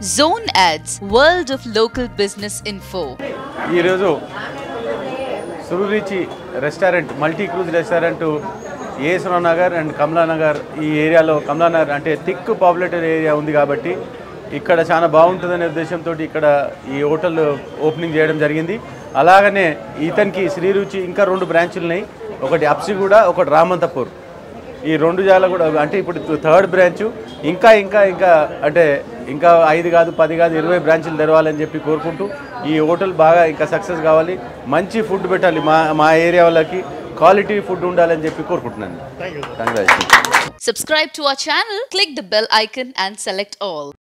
Zone Ads, World of Local Business Info. ఈరోజు సురురిచి restaurant multi cruise restaurant AS Rao Nagar and Kamalanagar ఈ ఏరియాలో కమలానగర్ అంటే థిక్ పాపులేటెడ్ ఏరియా ఉంది కాబట్టి ఇక్కడ చాలా బాగుంటుందనే ఉద్దేశంతో ఇక్కడ ఈ హోటల్ ఓపెనింగ్ చేయడం జరిగింది అలాగనే ఇతనికి శ్రీరుచి ఇంకా రెండు బ్రాంచులు ఉన్నాయి ఒకటి అప్సిగూడ ఒకటి రామంతపూర్ ఈ రెండు జాల కూడా అంటే ఇప్పుడు థర్డ్ బ్రాంచ్ ఇంకా ఇంకా ఇంకా అంటే ఇంకా ఐదు కాదు పది కాదు ఇరవై బ్రాంచులు తెరవాలని చెప్పి కోరుకుంటూ ఈ హోటల్ బాగా ఇంకా సక్సెస్ కావాలి మంచి ఫుడ్ పెట్టాలి మా మా ఏరియా వాళ్ళకి క్వాలిటీ ఫుడ్ ఉండాలని చెప్పి కోరుకుంటున్నాను congratulation Subscribe to our channel, click the bell icon, and select all.